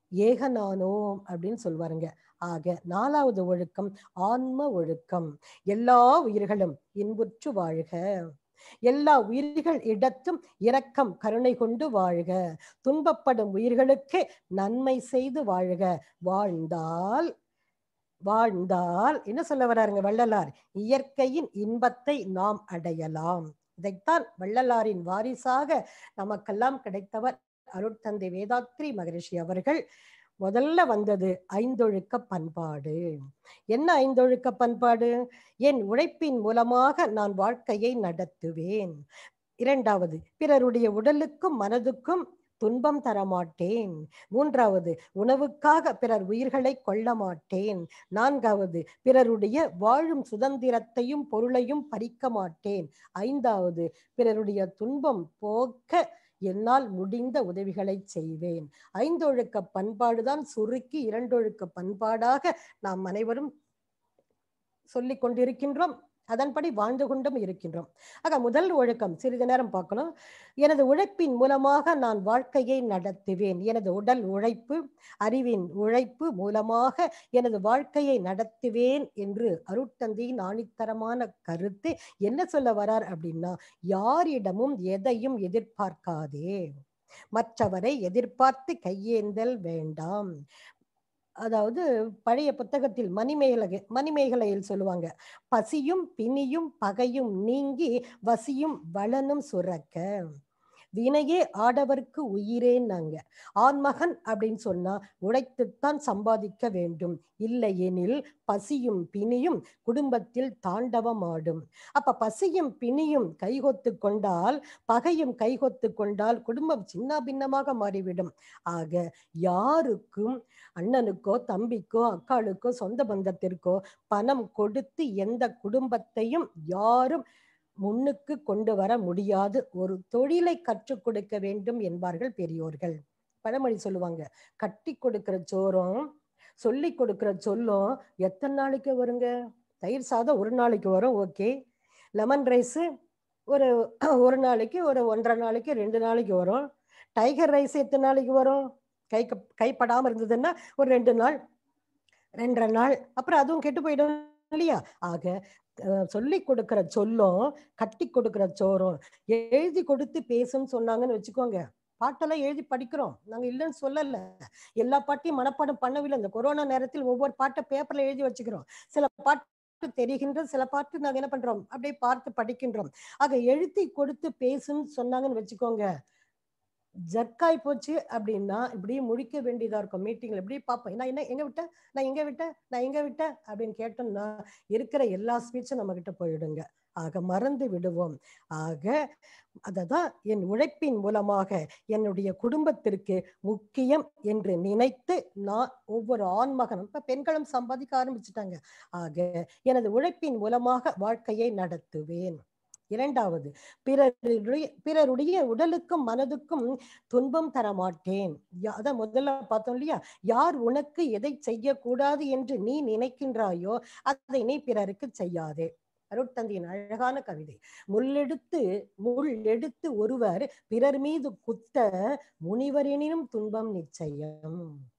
ஏகனானோம் அப்படின்னு சொல்வாருங்க ஆக நாலாவது ஒழுக்கம் ஆன்ம ஒழுக்கம் எல்லா உயிர்களும் இன்புற்று வாழ்க எல்லா உயிர்கள் இடத்தும் இரக்கம் கருணை கொண்டு வாழ்க துன்பப்படும் உயிர்களுக்கு நன்மை செய்து வாழ்க வாழ்ந்தால் வாழ்ந்தால் என்ன சொல்ல வர்றாருங்க வள்ளலார் இயற்கையின் இன்பத்தை நாம் அடையலாம் இதைத்தான் வள்ளலாரின் வாரிசாக நமக்கெல்லாம் கிடைத்தவர் அருட்தந்தை வேதாத்ரி மகரிஷி அவர்கள் முதல்ல வந்தது ஐந்தொழுக்க பண்பாடு என்ன ஐந்தொழுக்க பண்பாடு என் உழைப்பின் மூலமாக நான் வாழ்க்கையை நடத்துவேன் இரண்டாவது பிறருடைய உடலுக்கும் மனதுக்கும் துன்பம் தரமாட்டேன் மூன்றாவது உணவுக்காக பிறர் உயிர்களை கொள்ள மாட்டேன் நான்காவது பிறருடைய வாழும் சுதந்திரத்தையும் பொருளையும் பறிக்க மாட்டேன் ஐந்தாவது பிறருடைய துன்பம் போக்க என்னால் முடிந்த உதவிகளை செய்வேன் ஐந்தொழுக்க பண்பாடுதான் சுருக்கி இரண்டொழுக்க பண்பாடாக நாம் அனைவரும் சொல்லிக் கொண்டிருக்கின்றோம் அதன்படி வாழ்ந்து கொண்டும் இருக்கின்றோம் ஆக முதல் ஒழுக்கம் சிறிது நேரம் பார்க்கணும் எனது உழைப்பின் மூலமாக நான் வாழ்க்கையை நடத்துவேன் எனது உடல் உழைப்பு அறிவின் உழைப்பு மூலமாக எனது வாழ்க்கையை நடத்துவேன் என்று அருட்தந்தையின் ஆணித்தரமான கருத்து என்ன சொல்ல வரார் அப்படின்னா யாரிடமும் எதையும் எதிர்பார்க்காதே மற்றவரை எதிர்பார்த்து கையேந்தல் வேண்டாம் அதாவது பழைய புத்தகத்தில் மணிமேகலை மணிமேகலையில் சொல்லுவாங்க பசியும் பிணியும் பகையும் நீங்கி வசியும் வளனும் சுரக்க வினையே ஆடவர்க்கு உயிரேன்னாங்க ஆண்மகன் அப்படின்னு சொன்னா உழைத்துத்தான் சம்பாதிக்க வேண்டும் இல்லையெனில் பசியும் பிணியும் குடும்பத்தில் தாண்டவமாடும் அப்ப பசியும் பிணியும் கைகொத்து கொண்டால் பகையும் கைகொத்து கொண்டால் குடும்பம் சின்ன பின்னமாக மாறிவிடும் ஆக யாருக்கும் அண்ணனுக்கோ தம்பிக்கோ அக்காளுக்கோ சொந்த பந்தத்திற்கோ பணம் கொடுத்து எந்த குடும்பத்தையும் யாரும் முன்னுக்கு கொண்டு வர முடியாது ஒரு தொழிலை கற்றுக் கொடுக்க வேண்டும் என்பார்கள் பெரியோர்கள் பழமொழி சொல்லுவாங்க கட்டி கொடுக்கிற சோறும் சொல்லி கொடுக்கிற சொல்லும் எத்தனை நாளைக்கு வருங்க தயிர் சாதம் ஒரு நாளைக்கு வரும் ஓகே லெமன் ரைஸு ஒரு ஒரு நாளைக்கு ஒரு ஒன்றரை நாளைக்கு ரெண்டு நாளைக்கு வரும் டைகர் ரைஸ் எத்தனை நாளைக்கு வரும் கை கைப்படாமல் இருந்ததுன்னா ஒரு ரெண்டு நாள் ரெண்டரை நாள் அப்புறம் அதுவும் கெட்டு போயிடும் இல்லையா ஆக சொல்லி கொடுக்கிற சொல்லும் கட்டி கொடுக்கிற சோறும் எழுதி கொடுத்து பேசுன்னு சொன்னாங்கன்னு வச்சுக்கோங்க பாட்டெல்லாம் எழுதி படிக்கிறோம் நாங்க இல்லைன்னு சொல்லல எல்லா பாட்டையும் மனப்பாடம் பண்ணவில்லை இந்த கொரோனா நேரத்தில் ஒவ்வொரு பாட்டை பேப்பர்ல எழுதி வச்சுக்கிறோம் சில பாட்டு தெரிகின்ற சில பாட்டு நாங்க என்ன பண்றோம் அப்படியே பார்த்து படிக்கின்றோம் ஆக எழுதி கொடுத்து பேசுன்னு சொன்னாங்கன்னு வச்சுக்கோங்க ஜர்க்காய் போச்சு அப்படின்னா இப்படியே முடிக்க வேண்டியதா இருக்கும் மீட்டிங்ல இப்படியே பார்ப்போம் நான் என்ன எங்க விட்டேன் நான் எங்க விட்டேன் நான் எங்க விட்டேன் அப்படின்னு கேட்டோம்னா இருக்கிற எல்லா ஸ்பீச்சும் நம்ம கிட்ட போயிடுங்க ஆக மறந்து விடுவோம் ஆக அததான் என் உழைப்பின் மூலமாக என்னுடைய குடும்பத்திற்கு முக்கியம் என்று நினைத்து நான் ஒவ்வொரு ஆண்மகனும் இப்ப பெண்களும் சம்பாதிக்க ஆரம்பிச்சுட்டாங்க ஆக எனது உழைப்பின் மூலமாக வாழ்க்கையை நடத்துவேன் இரண்டாவது பிறருடைய பிறருடைய உடலுக்கும் மனதுக்கும் துன்பம் தரமாட்டேன் அதான் முதல்ல பார்த்தோம் இல்லையா யார் உனக்கு எதை செய்யக்கூடாது என்று நீ நினைக்கின்றாயோ அதை நீ பிறருக்கு செய்யாதே அருட்தந்தையின் அழகான கவிதை முள்ளெடுத்து முள் எடுத்து ஒருவர் பிறர் மீது குத்த முனிவரெனினும் துன்பம் நிச்சயம்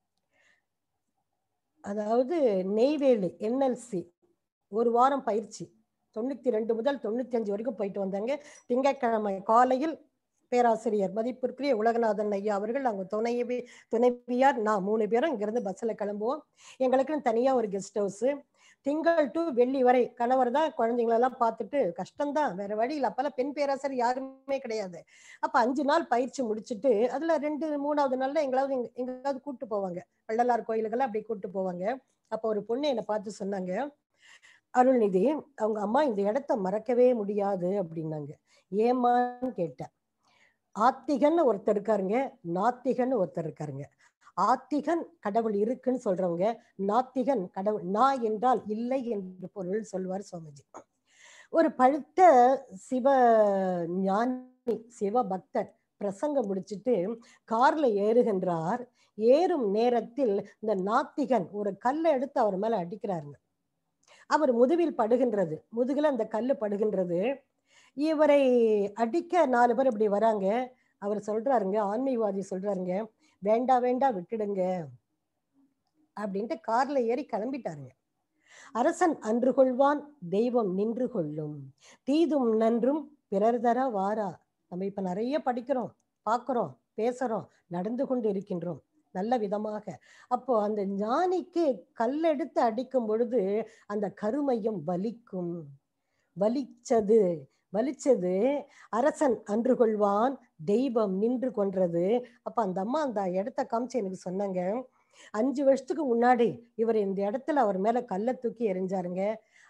அதாவது நெய்வேலி என்எல்சி ஒரு வாரம் பயிற்சி தொண்ணூத்தி ரெண்டு முதல் தொண்ணூத்தி அஞ்சு வரைக்கும் போயிட்டு வந்தாங்க திங்கட்கிழமை காலையில் பேராசிரியர் மதிப்பிற்குரிய உலகநாதன் ஐயா அவர்கள் அவங்க துணைவி துணைவியார் நான் மூணு பேரும் இங்கிருந்து பஸ்ல கிளம்புவோம் எங்களுக்குன்னு தனியா ஒரு கெஸ்ட் ஹவுஸ் திங்கள் டு வெள்ளி வரை கணவர் தான் குழந்தைங்களெல்லாம் பார்த்துட்டு கஷ்டம்தான் வேற வழி இல்லை அப்பெல்லாம் பெண் பேராசிரியர் யாருமே கிடையாது அப்ப அஞ்சு நாள் பயிற்சி முடிச்சுட்டு அதுல ரெண்டு மூணாவது நாள்ல எங்களாவது எங்காவது கூட்டு போவாங்க வள்ளலார் கோயிலுக்கெல்லாம் அப்படி கூட்டு போவாங்க அப்ப ஒரு பொண்ணு என்னை பார்த்து சொன்னாங்க அருள்நிதி அவங்க அம்மா இந்த இடத்த மறக்கவே முடியாது அப்படின்னாங்க ஏமான்னு கேட்டேன் ஆத்திகன்னு ஒருத்தர் இருக்காருங்க நாத்திகன்னு ஒருத்தர் இருக்காருங்க ஆத்திகன் கடவுள் இருக்குன்னு சொல்றவங்க நாத்திகன் கடவுள் நான் என்றால் இல்லை என்று பொருள் சொல்வார் சுவாமிஜி ஒரு பழுத்த சிவ ஞானி சிவ பக்தர் பிரசங்கம் முடிச்சுட்டு கார்ல ஏறுகின்றார் ஏறும் நேரத்தில் இந்த நாத்திகன் ஒரு கல்லை எடுத்து அவர் மேல அடிக்கிறாருங்க அவர் முதுவில் படுகின்றது முதுகுல அந்த கல்லு படுகின்றது இவரை அடிக்க நாலு பேர் இப்படி வராங்க அவர் சொல்றாருங்க ஆன்மீகவாதி சொல்றாருங்க வேண்டா வேண்டா விட்டுடுங்க அப்படின்ட்டு கார்ல ஏறி கிளம்பிட்டாருங்க அரசன் அன்று கொள்வான் தெய்வம் நின்று கொள்ளும் தீதும் நன்றும் பிறர் தர வாரா நம்ம இப்ப நிறைய படிக்கிறோம் பார்க்கிறோம் பேசுறோம் நடந்து கொண்டு இருக்கின்றோம் நல்ல விதமாக அப்போ அந்த ஞானிக்கு கல்லெடுத்து அடிக்கும் பொழுது அந்த கருமையும் வலிக்கும் வலிச்சது வலிச்சது அரசன் அன்று கொள்வான் தெய்வம் நின்று கொன்றது அப்ப அந்த அம்மா அந்த இடத்த காமிச்சு எனக்கு சொன்னாங்க அஞ்சு வருஷத்துக்கு முன்னாடி இவர் இந்த இடத்துல அவர் மேல கல்லை தூக்கி எரிஞ்சாருங்க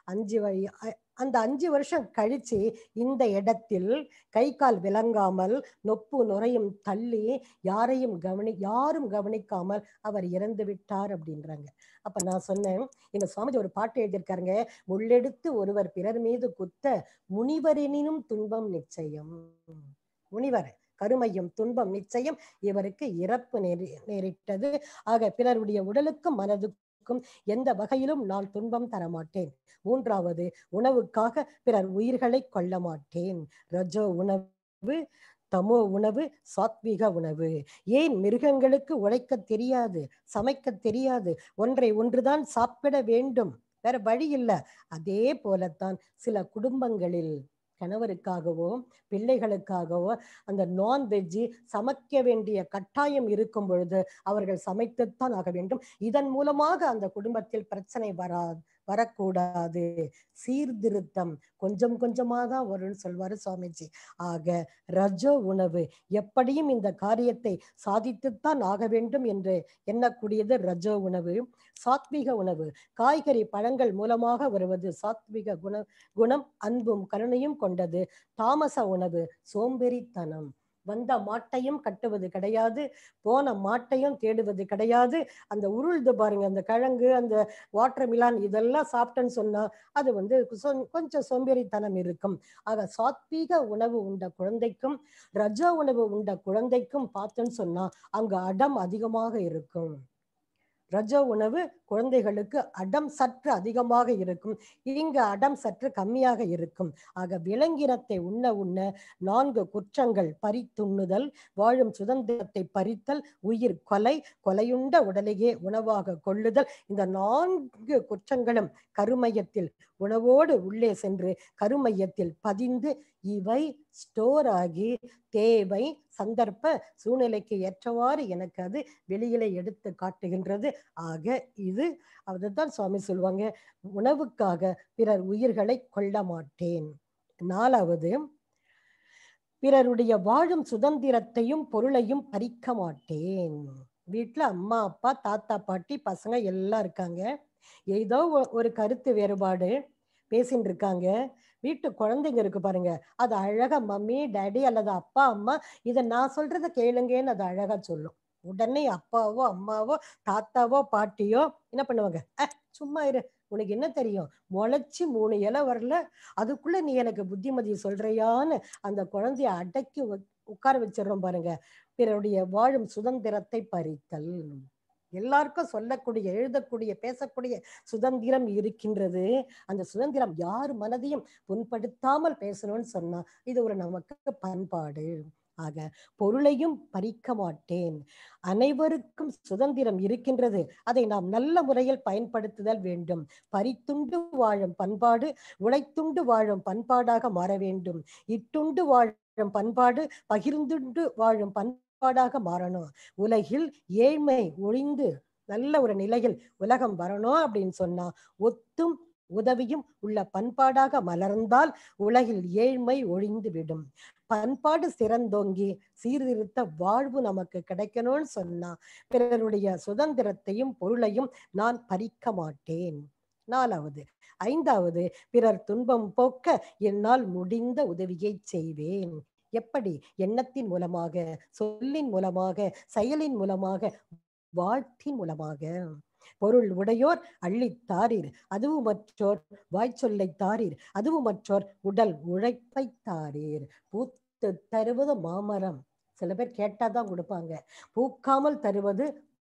அஞ்சு வழி அ- அந்த அஞ்சு வருஷம் கழிச்சு இந்த இடத்தில் கை கால் விளங்காமல் நொப்பு நுரையும் தள்ளி யாரையும் கவனி யாரும் கவனிக்காமல் அவர் இறந்து விட்டார் அப்படின்றாங்க அப்ப நான் சொன்னேன் எங்க சுவாமிஜி ஒரு பாட்டு எழுதியிருக்காருங்க முள்ளெடுத்து ஒருவர் பிறர் மீது குத்த முனிவரெனினும் துன்பம் நிச்சயம் முனிவர் கருமையும் துன்பம் நிச்சயம் இவருக்கு இறப்பு நேரி நேரிட்டது ஆக பிறருடைய உடலுக்கும் மனதுக்கும் எந்த வகையிலும் நான் துன்பம் தரமாட்டேன் மூன்றாவது உணவுக்காக பிறர் உயிர்களை கொல்ல மாட்டேன் ரஜோ உணவு தமோ உணவு சாத்விக உணவு ஏன் மிருகங்களுக்கு உழைக்க தெரியாது சமைக்க தெரியாது ஒன்றை ஒன்றுதான் சாப்பிட வேண்டும் வேற வழி இல்லை அதே போலத்தான் சில குடும்பங்களில் கணவருக்காகவோ பிள்ளைகளுக்காகவோ அந்த நான்வெஜ்ஜி சமைக்க வேண்டிய கட்டாயம் இருக்கும் பொழுது அவர்கள் சமைத்துத்தான் ஆக வேண்டும் இதன் மூலமாக அந்த குடும்பத்தில் பிரச்சனை வரா வரக்கூடாது சீர்திருத்தம் கொஞ்சம் கொஞ்சமா தான் வரும்னு சொல்வாரு சுவாமிஜி ஆக ரஜோ உணவு எப்படியும் இந்த காரியத்தை சாதித்துத்தான் ஆக வேண்டும் என்று எண்ணக்கூடியது ரஜோ உணவு சாத்விக உணவு காய்கறி பழங்கள் மூலமாக வருவது சாத்விக குண குணம் அன்பும் கருணையும் கொண்டது தாமச உணவு சோம்பேறித்தனம் வந்த மாட்டையும் கட்டுவது கிடையாது போன மாட்டையும் தேடுவது கிடையாது அந்த உருள்து பாருங்க அந்த கிழங்கு அந்த வாட்டர் மிலான் இதெல்லாம் சாப்பிட்டேன்னு சொன்னா அது வந்து சொ- கொஞ்சம் சோம்பேறித்தனம் இருக்கும் ஆக சாத்வீக உணவு உண்ட குழந்தைக்கும் ரஜ உணவு உண்ட குழந்தைக்கும் பார்த்தேன்னு சொன்னா அங்க அடம் அதிகமாக இருக்கும் ரஜ உணவு குழந்தைகளுக்கு அடம் சற்று அதிகமாக இருக்கும் இங்க அடம் சற்று கம்மியாக இருக்கும் ஆக விலங்கினத்தை உண்ண உண்ண நான்கு குற்றங்கள் பறித்துண்ணுதல் வாழும் சுதந்திரத்தை பறித்தல் உயிர் கொலை கொலையுண்ட உடலையே உணவாக கொள்ளுதல் இந்த நான்கு குற்றங்களும் கருமையத்தில் உணவோடு உள்ளே சென்று கருமையத்தில் பதிந்து இவை ஸ்டோர் ஆகி தேவை சந்தர்ப்ப சூழ்நிலைக்கு ஏற்றவாறு எனக்கு அது வெளியில எடுத்து காட்டுகின்றது ஆக இது அதுதான் சுவாமி சொல்லுவாங்க உணவுக்காக பிறர் உயிர்களை கொள்ள மாட்டேன் நாலாவது பிறருடைய வாழும் சுதந்திரத்தையும் பொருளையும் பறிக்க மாட்டேன் வீட்டுல அம்மா அப்பா தாத்தா பாட்டி பசங்க எல்லாம் இருக்காங்க ஏதோ ஒ- ஒரு கருத்து வேறுபாடு பேசின்னு இருக்காங்க வீட்டு குழந்தைங்க இருக்கு பாருங்க அது அழகா மம்மி டாடி அல்லது அப்பா அம்மா இதை நான் சொல்றத கேளுங்கன்னு அது அழகா சொல்லும் உடனே அப்பாவோ அம்மாவோ தாத்தாவோ பாட்டியோ என்ன பண்ணுவாங்க அஹ் சும்மா இரு உனக்கு என்ன தெரியும் முளைச்சு மூணு இலை வரல அதுக்குள்ள நீ எனக்கு புத்திமதி சொல்றியான்னு அந்த குழந்தைய அடக்கி உக்- உட்கார வச்சிடுறோம் பாருங்க பிறருடைய வாழும் சுதந்திரத்தை பறித்தல் எல்லாருக்கும் சொல்லக்கூடிய எழுதக்கூடிய பேசக்கூடிய சுதந்திரம் இருக்கின்றது அந்த சுதந்திரம் யார் மனதையும் புண்படுத்தாமல் பேசணும்னு சொன்னா இது ஒரு நமக்கு பண்பாடு ஆக பொருளையும் பறிக்க மாட்டேன் அனைவருக்கும் சுதந்திரம் இருக்கின்றது அதை நாம் நல்ல முறையில் பயன்படுத்துதல் வேண்டும் பறித்துண்டு வாழும் பண்பாடு உழைத்துண்டு வாழும் பண்பாடாக மாற வேண்டும் இட்டுண்டு வாழும் பண்பாடு பகிர்ந்துண்டு வாழும் பண்பாடாக மாறணும் உலகில் ஏழ்மை ஒழிந்து நல்ல ஒரு நிலையில் உலகம் வரணும் அப்படின்னு சொன்னா ஒத்தும் உதவியும் உள்ள பண்பாடாக மலர்ந்தால் உலகில் ஏழ்மை ஒழிந்து விடும் பண்பாடு சிறந்தோங்கி சீர்திருத்த வாழ்வு நமக்கு கிடைக்கணும்னு சொன்னா பிறருடைய சுதந்திரத்தையும் பொருளையும் நான் பறிக்க மாட்டேன் நாலாவது ஐந்தாவது பிறர் துன்பம் போக்க என்னால் முடிந்த உதவியை செய்வேன் எப்படி எண்ணத்தின் மூலமாக சொல்லின் மூலமாக செயலின் மூலமாக வாழ்த்தின் மூலமாக பொருள் உடையோர் அள்ளித் தாரீர் அதுவும் மற்றோர் வாய்ச்சொல்லை தாரீர் அதுவும் மற்றோர் உடல் உழைப்பை தாரீர் பூத்து தருவது மாமரம் சில பேர் கேட்டாதான் கொடுப்பாங்க பூக்காமல் தருவது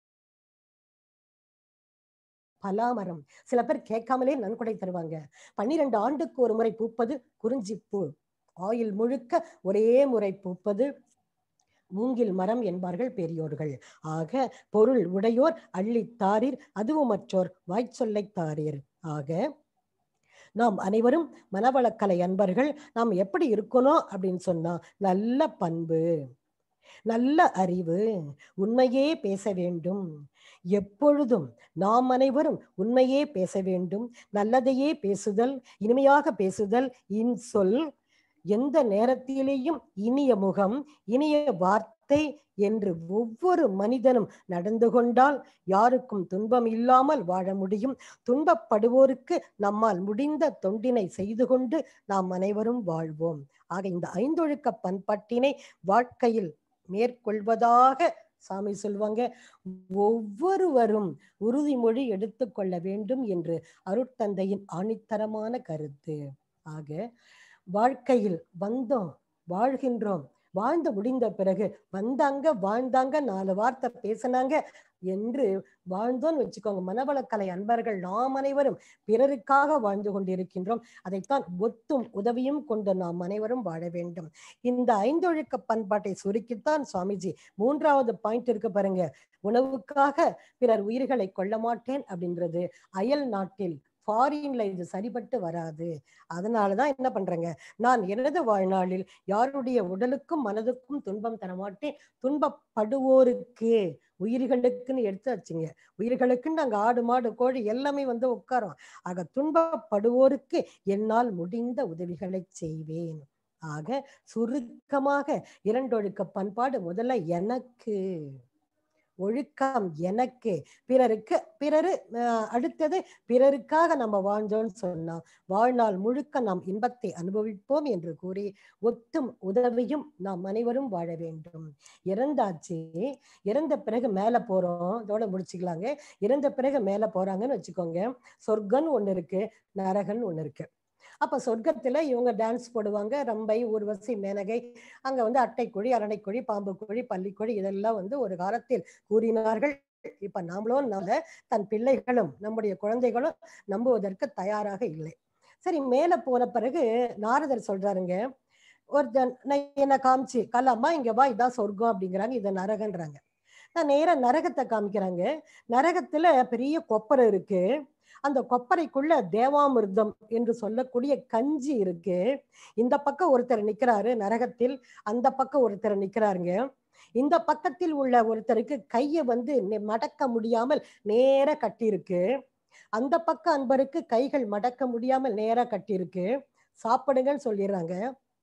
பலாமரம் சில பேர் கேட்காமலே நன்கொடை தருவாங்க பன்னிரண்டு ஆண்டுக்கு ஒரு முறை பூப்பது குறிஞ்சிப்பூ ஆயில் முழுக்க ஒரே முறை பூப்பது மூங்கில் மரம் என்பார்கள் பெரியோர்கள் ஆக பொருள் உடையோர் அள்ளித் தாரீர் அதுவும் மற்றோர் வாய்ச்சொல்லை தாரீர் ஆக நாம் அனைவரும் மனவளக்கலை அன்பர்கள் நாம் எப்படி இருக்கணும் அப்படின்னு சொன்னா நல்ல பண்பு நல்ல அறிவு உண்மையே பேச வேண்டும் எப்பொழுதும் நாம் அனைவரும் உண்மையே பேச வேண்டும் நல்லதையே பேசுதல் இனிமையாக பேசுதல் இன்சொல் எந்த நேரத்திலேயும் இனிய முகம் இனிய வார்த்தை வார்த்தை என்று ஒவ்வொரு மனிதனும் நடந்து கொண்டால் யாருக்கும் துன்பம் இல்லாமல் வாழ முடியும் துன்பப்படுவோருக்கு நம்மால் முடிந்த தொண்டினை செய்து கொண்டு நாம் அனைவரும் வாழ்வோம் ஆக இந்த ஐந்தொழுக்க பண்பாட்டினை வாழ்க்கையில் மேற்கொள்வதாக சாமி சொல்வாங்க ஒவ்வொருவரும் உறுதிமொழி எடுத்துக்கொள்ள வேண்டும் என்று அருட்தந்தையின் ஆணித்தரமான கருத்து ஆக வாழ்க்கையில் வந்தோம் வாழ்கின்றோம் வாழ்ந்து முடிந்த பிறகு வந்தாங்க வாழ்ந்தாங்க நாலு வார்த்தை பேசினாங்க என்று வாழ்ந்தோன்னு வச்சுக்கோங்க மனவளக்கலை அன்பர்கள் நாம் அனைவரும் பிறருக்காக வாழ்ந்து கொண்டிருக்கின்றோம் அதைத்தான் ஒத்தும் உதவியும் கொண்டு நாம் அனைவரும் வாழ வேண்டும் இந்த ஐந்தொழுக்க பண்பாட்டை சுருக்கித்தான் சுவாமிஜி மூன்றாவது பாயிண்ட் இருக்கு பாருங்க உணவுக்காக பிறர் உயிர்களை கொள்ள மாட்டேன் அப்படின்றது அயல் நாட்டில் ஃபாரின்ல இது சரிபட்டு வராது அதனாலதான் என்ன பண்றேங்க நான் எனது வாழ்நாளில் யாருடைய உடலுக்கும் மனதுக்கும் துன்பம் தரமாட்டேன் துன்பப்படுவோருக்கு உயிர்களுக்குன்னு எடுத்து வச்சுங்க உயிர்களுக்குன்னு நாங்க ஆடு மாடு கோழி எல்லாமே வந்து உட்காரோம் ஆக துன்பப்படுவோருக்கு என்னால் முடிந்த உதவிகளை செய்வேன் ஆக சுருக்கமாக இரண்டொழுக்க பண்பாடு முதல்ல எனக்கு ஒழுக்கம் எனக்கு பிறருக்கு பிறரு அஹ், அடுத்தது பிறருக்காக நம்ம வாழ்ந்தோம்னு சொன்னா வாழ்நாள் முழுக்க நாம் இன்பத்தை அனுபவிப்போம் என்று கூறி ஒத்தும் உதவியும் நாம் அனைவரும் வாழ வேண்டும் இறந்தாச்சு இறந்த பிறகு மேல போறோம் இதோட முடிச்சுக்கலாங்க இறந்த பிறகு மேல போறாங்கன்னு வச்சுக்கோங்க சொர்க்கம்னு ஒண்ணு இருக்கு நரகன்னு ஒண்ணு இருக்கு அப்ப சொர்க்கத்துல இவங்க டான்ஸ் போடுவாங்க ரம்பை ஊர்வசி மேனகை அங்க வந்து அட்டைக்குழி அரணைக்குழி பாம்பு குழி பள்ளிக்குழி இதெல்லாம் வந்து ஒரு காலத்தில் கூறினார்கள் இப்ப நாமளும் நம்ம தன் பிள்ளைகளும் நம்முடைய குழந்தைகளும் நம்புவதற்கு தயாராக இல்லை சரி மேல போன பிறகு நாரதர் சொல்றாருங்க ஒருத்தன் நான் என்ன காமிச்சு கல்லாமா இங்க வா இதான் சொர்க்கம் அப்படிங்கிறாங்க இதை நரகன்றாங்க நான் நேரா நரகத்தை காமிக்கிறாங்க நரகத்துல பெரிய கொப்பரை இருக்கு அந்த கொப்பரைக்குள்ள தேவாமிர்தம் என்று சொல்லக்கூடிய கஞ்சி இருக்கு இந்த பக்கம் ஒருத்தர் நிக்கிறாரு நரகத்தில் அந்த பக்கம் ஒருத்தர் நிக்கிறாருங்க இந்த பக்கத்தில் உள்ள ஒருத்தருக்கு கையை வந்து நெ- மடக்க முடியாமல் நேர கட்டியிருக்கு அந்த பக்க அன்பருக்கு கைகள் மடக்க முடியாமல் நேரா கட்டியிருக்கு சாப்பிடுங்கன்னு சொல்லிடுறாங்க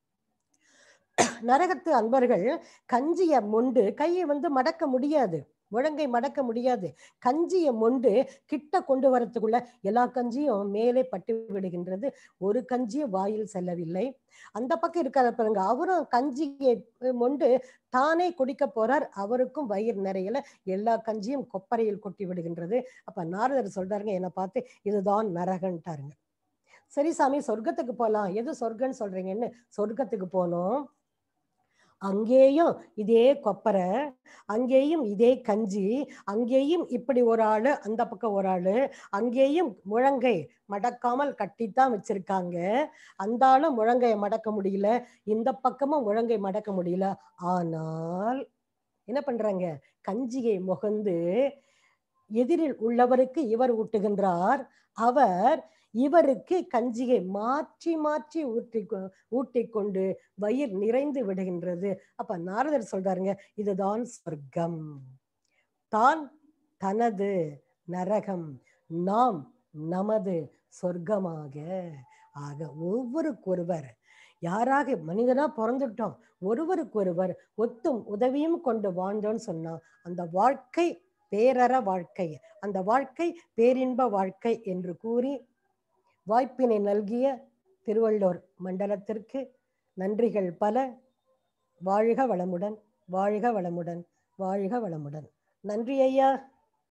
நரகத்து அன்பர்கள் கஞ்சிய மொண்டு கையை வந்து மடக்க முடியாது முழங்கை மடக்க முடியாது கஞ்சியை மொண்டு கிட்ட கொண்டு வரத்துக்குள்ள எல்லா கஞ்சியும் மேலே பட்டு விடுகின்றது ஒரு கஞ்சியும் வாயில் செல்லவில்லை அந்த பக்கம் இருக்கிற பாருங்க அவரும் கஞ்சியை மொண்டு தானே குடிக்க போறார் அவருக்கும் வயிறு நிறையல எல்லா கஞ்சியும் கொப்பரையில் கொட்டி விடுகின்றது அப்ப நாரதர் சொல்றாருங்க என்னை பார்த்து இதுதான் நரகன்ட்டாருங்க சரி சாமி சொர்க்கத்துக்கு போலாம் எது சொர்க்கம்னு சொல்றீங்கன்னு சொர்க்கத்துக்கு போனோம் அங்கேயும் இதே கொப்பரை அங்கேயும் இதே கஞ்சி அங்கேயும் இப்படி ஒரு ஆளு அந்த பக்கம் ஒரு ஆளு அங்கேயும் முழங்கை மடக்காமல் கட்டித்தான் வச்சிருக்காங்க அந்த ஆளும் முழங்கையை மடக்க முடியல இந்த பக்கமும் முழங்கை மடக்க முடியல ஆனால் என்ன பண்றாங்க கஞ்சியை முகந்து எதிரில் உள்ளவருக்கு இவர் ஊட்டுகின்றார் அவர் இவருக்கு கஞ்சியை மாற்றி மாற்றி ஊற்றி கொ- ஊட்டிக் கொண்டு வயிறு நிறைந்து விடுகின்றது அப்ப நாரதர் சொல்றாருங்க இதுதான் சொர்க்கம் தான் தனது நரகம் நாம் நமது சொர்க்கமாக ஆக ஒவ்வொருக்கொருவர் யாராக மனிதனா பிறந்துட்டோம் ஒருவருக்கொருவர் ஒத்தும் உதவியும் கொண்டு வாழ்ந்தோம்னு சொன்னா அந்த வாழ்க்கை பேரற வாழ்க்கை அந்த வாழ்க்கை பேரின்ப வாழ்க்கை என்று கூறி வாய்ப்பினை நல்கிய திருவள்ளூர் மண்டலத்திற்கு நன்றிகள் பல வாழ்க வளமுடன் வாழ்க வளமுடன் வாழ்க வளமுடன் நன்றி ஐயா